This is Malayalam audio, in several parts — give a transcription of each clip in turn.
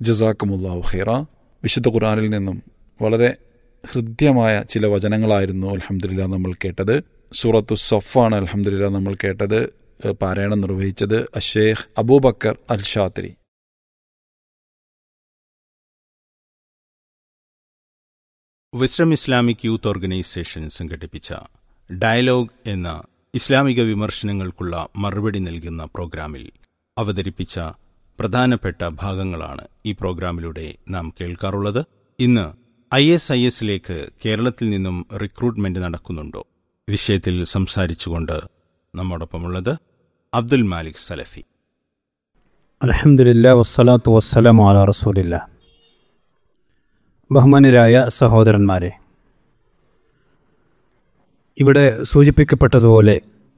ജസാക്കുമുല്ലാഹു ഖൈറ വിശുദ്ധ ഖുർആനിൽ നിന്നും വളരെ ഹൃദ്യമായ ചില വചനങ്ങളായിരുന്നു അലഹമില്ല നമ്മൾ കേട്ടത് സൂറത്തു സഫാണ് അലഹമില്ല നമ്മൾ കേട്ടത് ഏഹ് പാരായണം നിർവഹിച്ചത് അഷേഖ് Abubakar al Shatri wisdom Islamic youth organisation സംഘടിപ്പിച്ച ഡയലോഗ് എന്ന ഇസ്ലാമിക വിമർശനങ്ങൾക്കുള്ള മറുപടി നൽകുന്ന പ്രോഗ്രാമിൽ അവതരിപ്പിച്ച പ്രധാനപ്പെട്ട ഭാഗങ്ങളാണ് ഈ പ്രോഗ്രാമിലൂടെ നാം കേൾക്കാറുള്ളത് ഇന്ന് ഐ എസ് ഐ എസിലേക്ക് കേരളത്തിൽ നിന്നും റിക്രൂട്ട്മെന്റ് നടക്കുന്നുണ്ടോ വിഷയത്തിൽ സംസാരിച്ചുകൊണ്ട് നമ്മോടൊപ്പമുള്ളത് അബ്ദുൽ മാലിക് സലഫി അലഹമില്ല വസ്സലാത്തു വസ്സലാം അല റസൂലില്ല ബഹുമാനരായ സഹോദരന്മാരെ ഇവിടെ സൂചിപ്പിക്കപ്പെട്ടതുപോലെ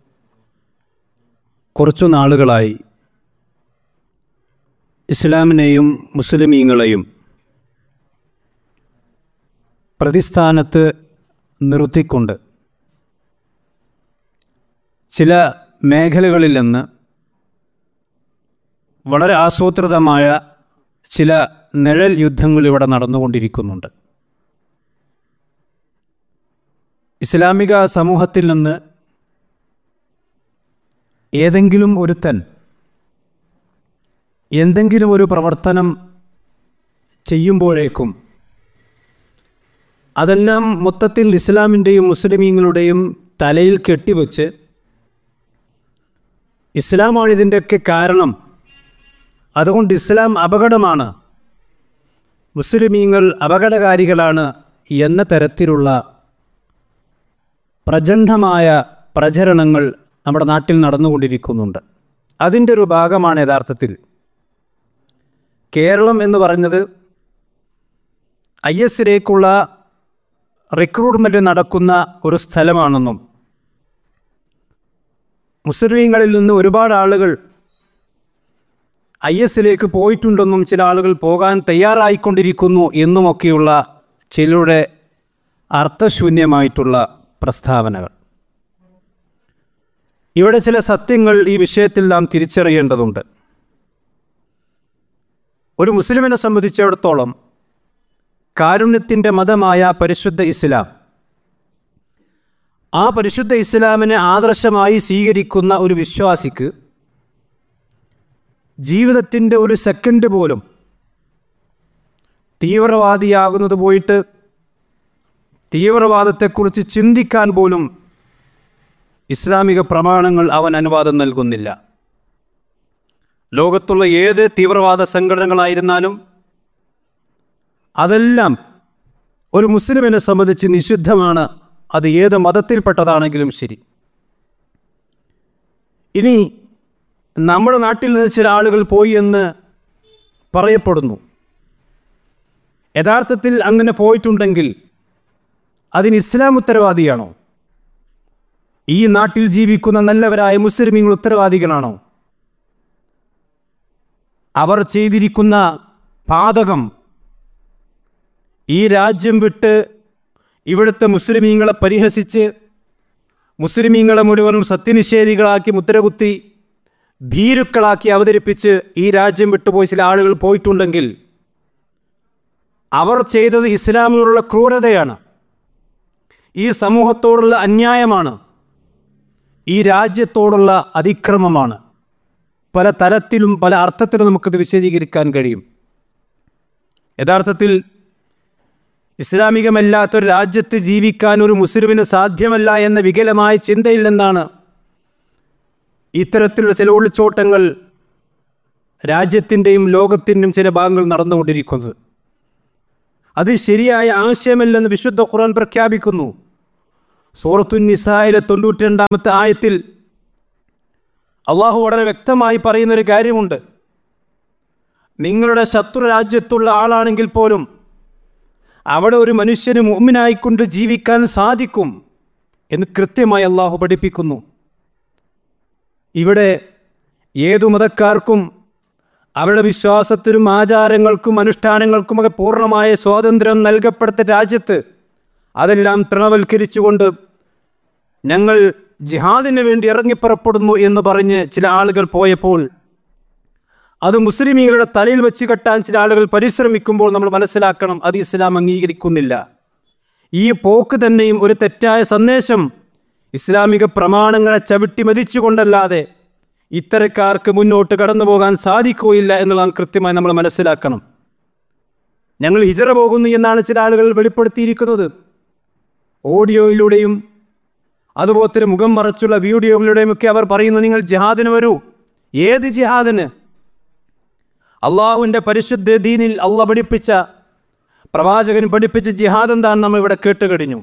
കുറച്ചു നാളുകളായി ഇസ്ലാമിനെയും മുസ്ലിമീങ്ങളെയും പ്രതിസ്ഥാനത്ത് നിർത്തിക്കൊണ്ട് ചില മേഖലകളിൽ നിന്ന് വളരെ ആസൂത്രിതമായ ചില നിഴൽ യുദ്ധങ്ങൾ ഇവിടെ നടന്നുകൊണ്ടിരിക്കുന്നുണ്ട് ഇസ്ലാമിക സമൂഹത്തിൽ നിന്ന് ഏതെങ്കിലും ഒരുത്തൻ എന്തെങ്കിലും ഒരു പ്രവർത്തനം ചെയ്യുമ്പോഴേക്കും അതെല്ലാം മൊത്തത്തിൽ ഇസ്ലാമിൻ്റെയും മുസ്ലിമീങ്ങളുടെയും തലയിൽ കെട്ടിവെച്ച് ഇസ്ലാമാണ് ഇതിൻ്റെയൊക്കെ കാരണം അതുകൊണ്ട് ഇസ്ലാം അപകടമാണ് മുസ്ലിമീങ്ങൾ അപകടകാരികളാണ് എന്ന തരത്തിലുള്ള പ്രചണ്ഡമായ പ്രചരണങ്ങൾ നമ്മുടെ നാട്ടിൽ നടന്നുകൊണ്ടിരിക്കുന്നുണ്ട് അതിൻ്റെ ഒരു ഭാഗമാണ് യഥാർത്ഥത്തിൽ കേരളം എന്ന് പറഞ്ഞത് ഐ എസിലേക്കുള്ള റിക്രൂട്ട്മെൻറ്റ് നടക്കുന്ന ഒരു സ്ഥലമാണെന്നും മുസ്ലിമീങ്ങളിൽ നിന്ന് ഒരുപാട് ആളുകൾ ഐ എസിലേക്ക് പോയിട്ടുണ്ടെന്നും ചില ആളുകൾ പോകാൻ തയ്യാറായിക്കൊണ്ടിരിക്കുന്നു എന്നുമൊക്കെയുള്ള ചിലരുടെ അർത്ഥശൂന്യമായിട്ടുള്ള പ്രസ്താവനകൾ ഇവിടെ ചില സത്യങ്ങൾ ഈ വിഷയത്തിൽ നാം തിരിച്ചറിയേണ്ടതുണ്ട് ഒരു മുസ്ലിമിനെ സംബന്ധിച്ചിടത്തോളം കാരുണ്യത്തിൻ്റെ മതമായ പരിശുദ്ധ ഇസ്ലാം ആ പരിശുദ്ധ ഇസ്ലാമിനെ ആദർശമായി സ്വീകരിക്കുന്ന ഒരു വിശ്വാസിക്ക് ജീവിതത്തിൻ്റെ ഒരു സെക്കൻഡ് പോലും തീവ്രവാദിയാകുന്നത് പോയിട്ട് തീവ്രവാദത്തെക്കുറിച്ച് ചിന്തിക്കാൻ പോലും ഇസ്ലാമിക പ്രമാണങ്ങൾ അവൻ അനുവാദം നൽകുന്നില്ല ലോകത്തുള്ള ഏത് തീവ്രവാദ സംഘടനകളായിരുന്നാലും അതെല്ലാം ഒരു മുസ്ലിമിനെ സംബന്ധിച്ച് നിഷിദ്ധമാണ് അത് ഏത് മതത്തിൽപ്പെട്ടതാണെങ്കിലും ശരി ഇനി നമ്മുടെ നാട്ടിൽ നിന്ന് ചില ആളുകൾ പോയി എന്ന് പറയപ്പെടുന്നു യഥാർത്ഥത്തിൽ അങ്ങനെ പോയിട്ടുണ്ടെങ്കിൽ അതിന് ഇസ്ലാം ഉത്തരവാദിയാണോ ഈ നാട്ടിൽ ജീവിക്കുന്ന നല്ലവരായ മുസ്ലിമീങ്ങൾ ഉത്തരവാദികളാണോ അവർ ചെയ്തിരിക്കുന്ന പാതകം ഈ രാജ്യം വിട്ട് ഇവിടുത്തെ മുസ്ലിമീങ്ങളെ പരിഹസിച്ച് മുസ്ലിമീങ്ങളെ മുഴുവനും സത്യനിഷേധികളാക്കി മുദ്രകുത്തി ഭീരുക്കളാക്കി അവതരിപ്പിച്ച് ഈ രാജ്യം വിട്ടുപോയി ചില ആളുകൾ പോയിട്ടുണ്ടെങ്കിൽ അവർ ചെയ്തത് ഇസ്ലാമിനോടുള്ള ക്രൂരതയാണ് ഈ സമൂഹത്തോടുള്ള അന്യായമാണ് ഈ രാജ്യത്തോടുള്ള അതിക്രമമാണ് പല തരത്തിലും പല അർത്ഥത്തിലും നമുക്കത് വിശദീകരിക്കാൻ കഴിയും യഥാർത്ഥത്തിൽ ഇസ്ലാമികമല്ലാത്തൊരു രാജ്യത്ത് ജീവിക്കാൻ ഒരു മുസ്ലിമിന് സാധ്യമല്ല എന്ന വികലമായ ചിന്തയിൽ നിന്നാണ് ഇത്തരത്തിലുള്ള ചില ഒളിച്ചോട്ടങ്ങൾ രാജ്യത്തിൻ്റെയും ലോകത്തിൻ്റെയും ചില ഭാഗങ്ങൾ നടന്നുകൊണ്ടിരിക്കുന്നത് അത് ശരിയായ ആശയമല്ലെന്ന് വിശുദ്ധ ഖുർആൻ പ്രഖ്യാപിക്കുന്നു സൂറത്തു നിസായിലെ തൊണ്ണൂറ്റി രണ്ടാമത്തെ ആയത്തിൽ അള്ളാഹു വളരെ വ്യക്തമായി പറയുന്നൊരു കാര്യമുണ്ട് നിങ്ങളുടെ ശത്രു രാജ്യത്തുള്ള ആളാണെങ്കിൽ പോലും അവിടെ ഒരു മനുഷ്യന് മുമ്മിനായിക്കൊണ്ട് ജീവിക്കാൻ സാധിക്കും എന്ന് കൃത്യമായി അള്ളാഹു പഠിപ്പിക്കുന്നു ഇവിടെ ഏതു മതക്കാർക്കും അവരുടെ വിശ്വാസത്തിനും ആചാരങ്ങൾക്കും അനുഷ്ഠാനങ്ങൾക്കുമൊക്കെ പൂർണ്ണമായ സ്വാതന്ത്ര്യം നൽകപ്പെടുത്ത രാജ്യത്ത് അതെല്ലാം തൃണവൽക്കരിച്ചുകൊണ്ട് ഞങ്ങൾ ജിഹാദിന് വേണ്ടി ഇറങ്ങിപ്പുറപ്പെടുന്നു എന്ന് പറഞ്ഞ് ചില ആളുകൾ പോയപ്പോൾ അത് മുസ്ലിമീങ്ങളുടെ തലയിൽ വെച്ച് കെട്ടാൻ ചില ആളുകൾ പരിശ്രമിക്കുമ്പോൾ നമ്മൾ മനസ്സിലാക്കണം അത് ഇസ്ലാം അംഗീകരിക്കുന്നില്ല ഈ പോക്ക് തന്നെയും ഒരു തെറ്റായ സന്ദേശം ഇസ്ലാമിക പ്രമാണങ്ങളെ ചവിട്ടി മതിച്ചുകൊണ്ടല്ലാതെ ഇത്തരക്കാർക്ക് മുന്നോട്ട് കടന്നു പോകാൻ സാധിക്കുകയില്ല എന്നുള്ളതാണ് കൃത്യമായി നമ്മൾ മനസ്സിലാക്കണം ഞങ്ങൾ ഹിജറ പോകുന്നു എന്നാണ് ചില ആളുകൾ വെളിപ്പെടുത്തിയിരിക്കുന്നത് ഓഡിയോയിലൂടെയും അതുപോലെ തന്നെ മുഖം മറച്ചുള്ള വീഡിയോകളിലൂടെയും ഒക്കെ അവർ പറയുന്നു നിങ്ങൾ ജിഹാദിന് വരൂ ഏത് ജിഹാദിന് അള്ളാഹുവിൻ്റെ പരിശുദ്ധ ദീനിൽ അള്ളാഹ് പഠിപ്പിച്ച പ്രവാചകൻ പഠിപ്പിച്ച ജിഹാദ് എന്താണ് നമ്മൾ ഇവിടെ കേട്ട് കഴിഞ്ഞു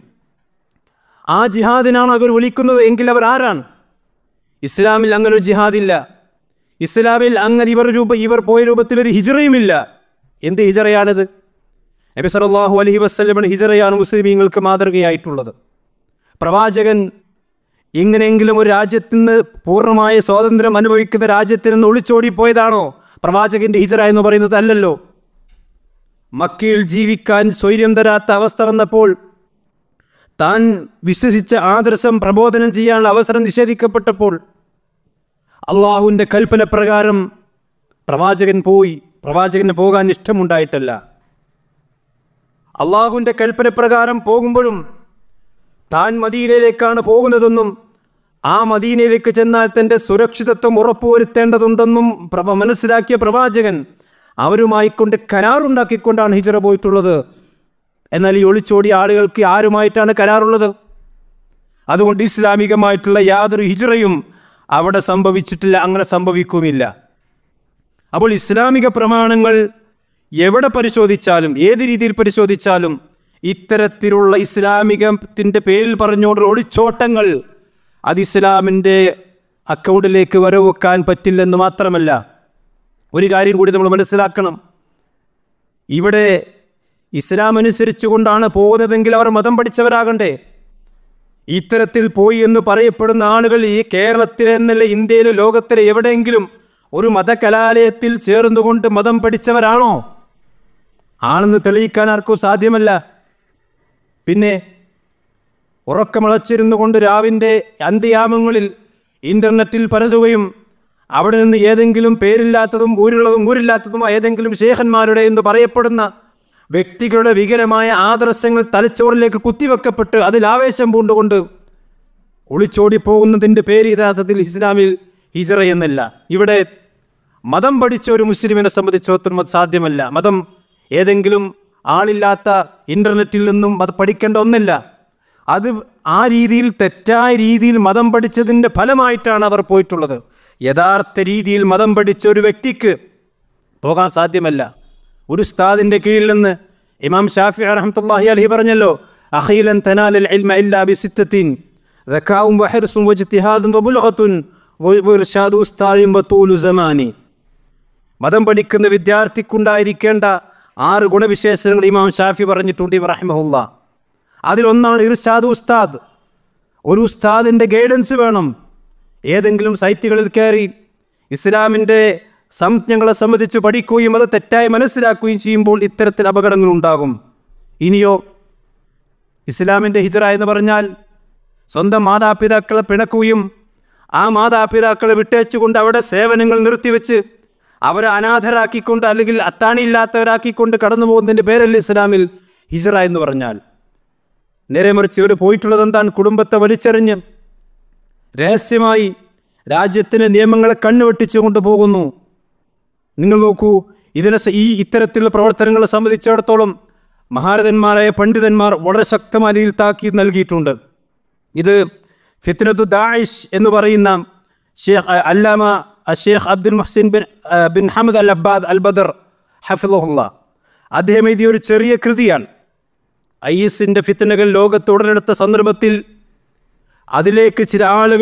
ആ ജിഹാദിനാണ് അവർ വിളിക്കുന്നത് എങ്കിൽ അവർ ആരാണ് ഇസ്ലാമിൽ അങ്ങനെ ഒരു ജിഹാദില്ല ഇസ്ലാമിൽ അങ്ങനെ ഇവർ രൂപ ഇവർ പോയ രൂപത്തിൽ ഒരു ഹിജറയുമില്ല എന്ത് ഹിജറയാണിത് നബി സല്ലല്ലാഹു അലൈഹി വസല്ലമയുടെ ഹിജറയാണ് മുസ്ലിമീങ്ങൾക്ക് മാതൃകയായിട്ടുള്ളത് പ്രവാചകൻ എങ്ങനെയെങ്കിലും ഒരു രാജ്യത്ത് നിന്ന് പൂർണ്ണമായ സ്വാതന്ത്ര്യം അനുഭവിക്കുന്ന രാജ്യത്തിൽ നിന്ന് ഒളിച്ചോടി പോയതാണോ പ്രവാചകന്റെ ഹിജറ എന്ന് പറയുന്നത് അല്ലല്ലോ മക്കയിൽ ജീവിക്കാൻ സ്വൈര്യം തരാത്ത അവസ്ഥ വന്നപ്പോൾ താൻ വിശ്വസിച്ച ആദർശം പ്രബോധനം ചെയ്യാനുള്ള അവസരം നിഷേധിക്കപ്പെട്ടപ്പോൾ അള്ളാഹുവിൻ്റെ കൽപ്പന പ്രകാരം പ്രവാചകൻ പോയി പ്രവാചകന് പോകാൻ ഇഷ്ടമുണ്ടായിട്ടല്ല അള്ളാഹുവിൻ്റെ കൽപ്പന പ്രകാരം പോകുമ്പോഴും താൻ മദീനയിലേക്കാണ് പോകുന്നതെന്നും ആ മദീനയിലേക്ക് ചെന്നാൽ തൻ്റെ സുരക്ഷിതത്വം ഉറപ്പുവരുത്തേണ്ടതുണ്ടെന്നും പ്രവ മനസ്സിലാക്കിയ പ്രവാചകൻ അവരുമായി കൊണ്ട് കരാറുണ്ടാക്കിക്കൊണ്ടാണ് ഹിജറ പോയിട്ടുള്ളത് എന്നാൽ ഈ ഒളിച്ചോടിയ ആളുകൾക്ക് ആരുമായിട്ടാണ് കരാറുള്ളത് അതുകൊണ്ട് ഇസ്ലാമികമായിട്ടുള്ള യാതൊരു ഹിജറയും അവിടെ സംഭവിച്ചിട്ടില്ല അങ്ങനെ സംഭവിക്കുമില്ല അപ്പോൾ ഇസ്ലാമിക പ്രമാണങ്ങൾ എവിടെ പരിശോധിച്ചാലും ഏത് രീതിയിൽ പരിശോധിച്ചാലും ഇത്തരത്തിലുള്ള ഇസ്ലാമികത്തിൻ്റെ പേരിൽ പറഞ്ഞുകൊണ്ട് ഒളിച്ചോട്ടങ്ങൾ അത് ഇസ്ലാമിൻ്റെ അക്കൗണ്ടിലേക്ക് വരവെക്കാൻ പറ്റില്ലെന്ന് മാത്രമല്ല ഒരു കാര്യം കൂടി നമ്മൾ മനസ്സിലാക്കണം ഇവിടെ ഇസ്ലാം അനുസരിച്ചുകൊണ്ടാണ് പോകുന്നതെങ്കിൽ അവർ മതം പഠിച്ചവരാകണ്ടേ ഇത്തരത്തിൽ പോയി എന്ന് പറയപ്പെടുന്ന ആളുകൾ ഈ കേരളത്തിലെ എന്നല്ല ഇന്ത്യയിലെ ലോകത്തിലെ എവിടെയെങ്കിലും ഒരു മതകലാലയത്തിൽ ചേർന്നുകൊണ്ട് മതം പഠിച്ചവരാണോ ആണെന്ന് തെളിയിക്കാൻ ആർക്കും സാധ്യമല്ല പിന്നെ ഉറക്കമിളച്ചിരുന്നു കൊണ്ട് രാവിൻ്റെ അന്ത്യയാമങ്ങളിൽ ഇൻ്റർനെറ്റിൽ പരതുകയും അവിടെ നിന്ന് ഏതെങ്കിലും പേരില്ലാത്തതും ഊരുള്ളതും ഊരില്ലാത്തതും ഏതെങ്കിലും ശേഖന്മാരുടെ എന്ന് പറയപ്പെടുന്ന വ്യക്തികളുടെ വികരമായ ആദർശങ്ങൾ തലച്ചോറിലേക്ക് കുത്തിവെക്കപ്പെട്ട് അതിൽ ആവേശം പൂണ്ടുകൊണ്ട് ഒളിച്ചോടി പോകുന്നതിൻ്റെ പേര് യഥാർത്ഥത്തിൽ ഇസ്ലാമിൽ ഹിജറ എന്നല്ല ഇവിടെ മതം പഠിച്ച ഒരു മുസ്ലിമിനെ സംബന്ധിച്ചിടത്തോളം അത് സാധ്യമല്ല മതം ഏതെങ്കിലും ആളില്ലാത്ത ഇൻ്റർനെറ്റിൽ നിന്നും അത് പഠിക്കേണ്ട ഒന്നല്ല അത് ആ രീതിയിൽ തെറ്റായ രീതിയിൽ മതം പഠിച്ചതിൻ്റെ ഫലമായിട്ടാണ് അവർ പോയിട്ടുള്ളത് യഥാർത്ഥ രീതിയിൽ മതം പഠിച്ച ഒരു വ്യക്തിക്ക് പോകാൻ സാധ്യമല്ല ഒരു ഉസ്താദിൻ്റെ കീഴിൽ നിന്ന് ഇമാം ഷാഫി റഹ്മത്തുള്ളാഹി അലഹി പറഞ്ഞല്ലോ അഖീലൻ തനാലൽ ഇൽമ ഇല്ലാ ബിസിത്തത്തിൻ ദക്കാവും വഹിർസും വജ്തിഹാദും വബുൽഗത്തുൻ വഇർഷാദു ഉസ്താദിൻ വതൂലു സമാനി മതം പഠിക്കുന്ന വിദ്യാർത്ഥിക്കുണ്ടായിരിക്കേണ്ട ആറ് ഗുണവിശേഷങ്ങൾ ഇമാം ഷാഫി പറഞ്ഞിട്ടുണ്ട് ഇവ റഹിമഹുല്ല അതിലൊന്നാണ് ഇർഷാദ് ഉസ്താദ് ഒരു ഉസ്താദിൻ്റെ ഗൈഡൻസ് വേണം ഏതെങ്കിലും സൈറ്റുകളിൽ കയറി ഇസ്ലാമിൻ്റെ സംജ്ഞകളെ സംബന്ധിച്ച് പഠിക്കുകയും അത് തെറ്റായി മനസ്സിലാക്കുകയും ചെയ്യുമ്പോൾ ഇത്തരത്തിൽ അപകടങ്ങൾ ഉണ്ടാകും ഇനിയോ ഇസ്ലാമിൻ്റെ ഹിജറ എന്ന് പറഞ്ഞാൽ സ്വന്തം മാതാപിതാക്കളെ പിണക്കുകയും ആ മാതാപിതാക്കളെ വിട്ടേച്ചുകൊണ്ട് അവിടെ സേവനങ്ങൾ നിർത്തിവെച്ച് അവരെ അനാഥരാക്കിക്കൊണ്ട് അല്ലെങ്കിൽ അത്താണിയില്ലാത്തവരാക്കിക്കൊണ്ട് കടന്നു പോകുന്നതിൻ്റെ പേരല്ല ഇസ്ലാമിൽ ഹിജറ എന്ന് പറഞ്ഞാൽ നേരെ മറിച്ച് ഇവർ പോയിട്ടുള്ളത് എന്താണ് കുടുംബത്തെ വലിച്ചെറിഞ്ഞ് രഹസ്യമായി രാജ്യത്തിന് നിയമങ്ങളെ കണ്ണുവെട്ടിച്ചുകൊണ്ട് പോകുന്നു നിങ്ങൾ നോക്കൂ ഇതിനെ സ- ഈ ഇത്തരത്തിലുള്ള പ്രവർത്തനങ്ങളെ സംബന്ധിച്ചിടത്തോളം മഹാരഥന്മാരായ പണ്ഡിതന്മാർ വളരെ ശക്തമായ രീതിയിൽ താക്കീത് നൽകിയിട്ടുണ്ട് ഇത് ഫിത്നത്തു ദായിഷ് എന്ന് പറയുന്ന Sheikh Allama Sheikh Abdul Muhsin bin ആ, bin Hamad al Abbad al Badr ഹഫിദുല്ല അദ്ദേഹം എഴുതിയ ഒരു ചെറിയ കൃതിയാണ് ഐ എസിൻ്റെ ഫിത്തനകൾ ലോകത്ത് ഉടലെടുത്ത സന്ദർഭത്തിൽ അതിലേക്ക് ചില ആളുകൾ